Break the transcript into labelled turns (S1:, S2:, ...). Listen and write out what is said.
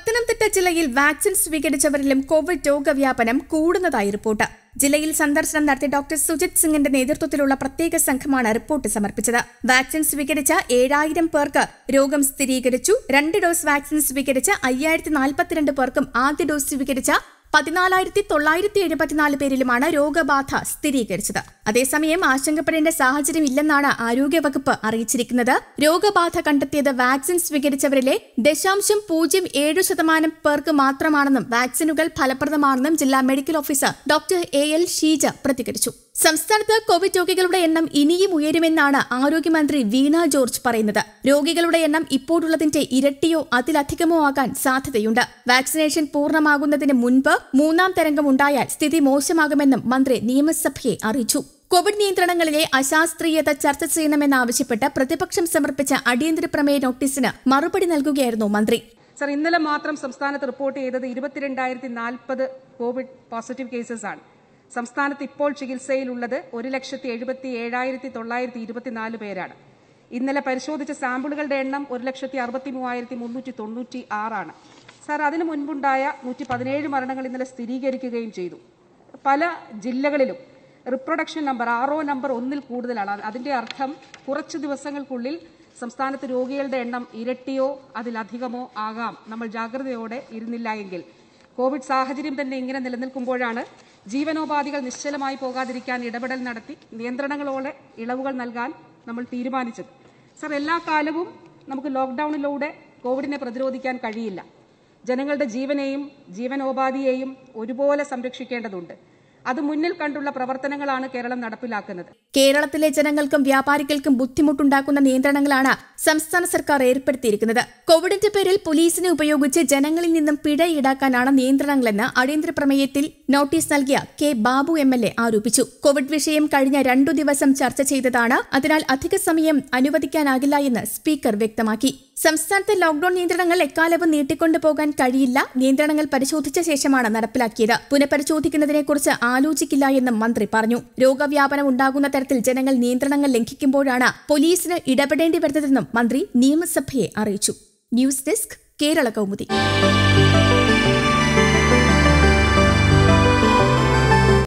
S1: പത്തനംതിട്ട ജില്ലയിൽ vaccine സ്വീകരിച്ചവരിലും Covid രോഗവ്യാപനം കൂടുന്നതായി report ജില്ലയിൽ സന്ദർശനം നടത്തിയ ഡോക്ടർ സുജിത് സിംഗിന്റെ നേതൃത്വത്തിലുള്ള പ്രത്യേക സംഘമാണ് റിപ്പോർട്ട് സമർപ്പിച്ചത് വാക്സിൻ സ്വീകരിച്ച ഏഴായിരം പേർക്ക് രോഗം സ്ഥിരീകരിച്ചു രണ്ട് ഡോസ് വാക്സിൻ സ്വീകരിച്ച അയ്യായിരത്തി നാൽപ്പത്തിരണ്ട് പേർക്കും ആദ്യ ഡോസ് സ്വീകരിച്ച പതിനാലായിരത്തി തൊള്ളായിരത്തി എഴുപത്തിനാല് പേരിലുമാണ് രോഗബാധ സ്ഥിരീകരിച്ചത് അതേസമയം ആശങ്കപ്പെടേണ്ട സാഹചര്യം ഇല്ലെന്നാണ് ആരോഗ്യവകുപ്പ് അറിയിച്ചിരിക്കുന്നത് രോഗബാധ കണ്ടെത്തിയത് വാക്സിൻ സ്വീകരിച്ചവരിലെ ദശാംശം പൂജ്യം ഏഴ് ശതമാനം പേർക്ക് മാത്രമാണെന്നും വാക്സിനുകൾ ഫലപ്രദമാണെന്നും ജില്ലാ medical officer doctor A L Sheeja പ്രതികരിച്ചു സംസ്ഥാനത്ത് കോവിഡ് രോഗികളുടെ എണ്ണം ഇനിയും ഉയരുമെന്നാണ് ആരോഗ്യമന്ത്രി വീണ ജോർജ് പറയുന്നത് രോഗികളുടെ എണ്ണം ഇപ്പോഴുള്ളതിന്റെ ഇരട്ടിയോ അതിലധികമോ ആകാൻ സാധ്യതയുണ്ട് വാക്സിനേഷൻ പൂർണ്ണമാകുന്നതിന് മുൻപ് മൂന്നാം തരംഗം ഉണ്ടായാൽ സ്ഥിതി മോശമാകുമെന്നും മന്ത്രി നിയമസഭയെ അറിയിച്ചു കോവിഡ് നിയന്ത്രണങ്ങളിലെ അശാസ്ത്രീയത ചർച്ച ചെയ്യണമെന്നാവശ്യപ്പെട്ട് പ്രതിപക്ഷം സമർപ്പിച്ച അടിയന്തര പ്രമേയ നോട്ടീസിന് മറുപടി നൽകുകയായിരുന്നു മന്ത്രി
S2: സർ ഇന്നലെ മാത്രം സംസ്ഥാനത്ത് റിപ്പോർട്ട് ചെയ്തത് ഇരുപത്തിരണ്ടായിരത്തി നാൽപ്പത് കോവിഡ് പോസിറ്റീവ് കേസസ് ആണ് സംസ്ഥാനത്ത് ഇപ്പോൾ ചികിത്സയിലുള്ളത് ഒരു ലക്ഷത്തി എഴുപത്തി ഏഴായിരത്തി തൊള്ളായിരത്തി ഇരുപത്തിനാല് പേരാണ് ഇന്നലെ പരിശോധിച്ച സാമ്പിളുകളുടെ എണ്ണം ഒരു ലക്ഷത്തി അറുപത്തി മൂവായിരത്തി മുന്നൂറ്റി തൊണ്ണൂറ്റി ആറാണ് സാർ അതിനു മുൻപുണ്ടായ നൂറ്റി പതിനേഴ് മരണങ്ങൾ ഇന്നലെ സ്ഥിരീകരിക്കുകയും ചെയ്തു പല ജില്ലകളിലും reproduction number R O number ഒന്നിൽ കൂടുതലാണ് അതിന്റെ അർത്ഥം കുറച്ച് ദിവസങ്ങൾക്കുള്ളിൽ സംസ്ഥാനത്ത് രോഗികളുടെ എണ്ണം ഇരട്ടിയോ അതിലധികമോ ആകാം നമ്മൾ ജാഗ്രതയോടെ ഇരുന്നില്ല എങ്കിൽ കോവിഡ് സാഹചര്യം തന്നെ ഇങ്ങനെ നിലനിൽക്കുമ്പോഴാണ് ജീവനോപാധികൾ നിശ്ചലമായി പോകാതിരിക്കാൻ ഇടപെടൽ നടത്തി നിയന്ത്രണങ്ങളോടെ ഇളവുകൾ നൽകാൻ നമ്മൾ തീരുമാനിച്ചത് സർ എല്ലാ കാലവും നമുക്ക് ലോക്ക്ഡൌണിലൂടെ കോവിഡിനെ പ്രതിരോധിക്കാൻ കഴിയില്ല ജനങ്ങളുടെ ജീവനെയും ജീവനോപാധിയെയും ഒരുപോലെ സംരക്ഷിക്കേണ്ടതുണ്ട് അത് മുന്നിൽ കണ്ടുള്ള പ്രവർത്തനങ്ങളാണ് കേരളം നടപ്പിലാക്കുന്നത്
S1: കേരളത്തിലെ ജനങ്ങൾക്കും വ്യാപാരികൾക്കും ബുദ്ധിമുട്ടുണ്ടാക്കുന്ന നിയന്ത്രണങ്ങളാണ് സംസ്ഥാന സർക്കാർ ഏർപ്പെടുത്തിയിരിക്കുന്നത് കോവിഡിന്റെ പേരിൽ പോലീസിനെ ഉപയോഗിച്ച് ജനങ്ങളിൽ നിന്നും പിഴ ഈടാക്കാനാണ് നിയന്ത്രണങ്ങളെന്ന് അടിയന്തര പ്രമേയത്തിൽ നോട്ടീസ് നൽകിയ K Babu M L A ആരോപിച്ചു കോവിഡ് വിഷയം കഴിഞ്ഞ രണ്ടു ദിവസം ചർച്ച ചെയ്തതാണ് അതിനാൽ അധിക സമയം അനുവദിക്കാനാകില്ല എന്ന് സ്പീക്കർ വ്യക്തമാക്കി സംസ്ഥാനത്തെ ലോക്ഡൌൺ നിയന്ത്രണങ്ങൾ എക്കാലവും നീട്ടിക്കൊണ്ടു പോകാൻ കഴിയില്ല നിയന്ത്രണങ്ങൾ പരിശോധിച്ച ശേഷമാണ് നടപ്പിലാക്കിയത് പുനഃപരിശോധിക്കുന്നതിനെക്കുറിച്ച് ആലോചിക്കില്ല എന്നും മന്ത്രി പറഞ്ഞു രോഗവ്യാപനം ഉണ്ടാകുന്ന തരത്തിൽ ജനങ്ങൾ നിയന്ത്രണങ്ങൾ ലംഘിക്കുമ്പോഴാണ് പോലീസിന് ഇടപെടേണ്ടി വരുന്നതെന്നും മന്ത്രി നിയമസഭയെ അറിയിച്ചു ന്യൂസ് ഡെസ്ക് കേരള കൗമുദി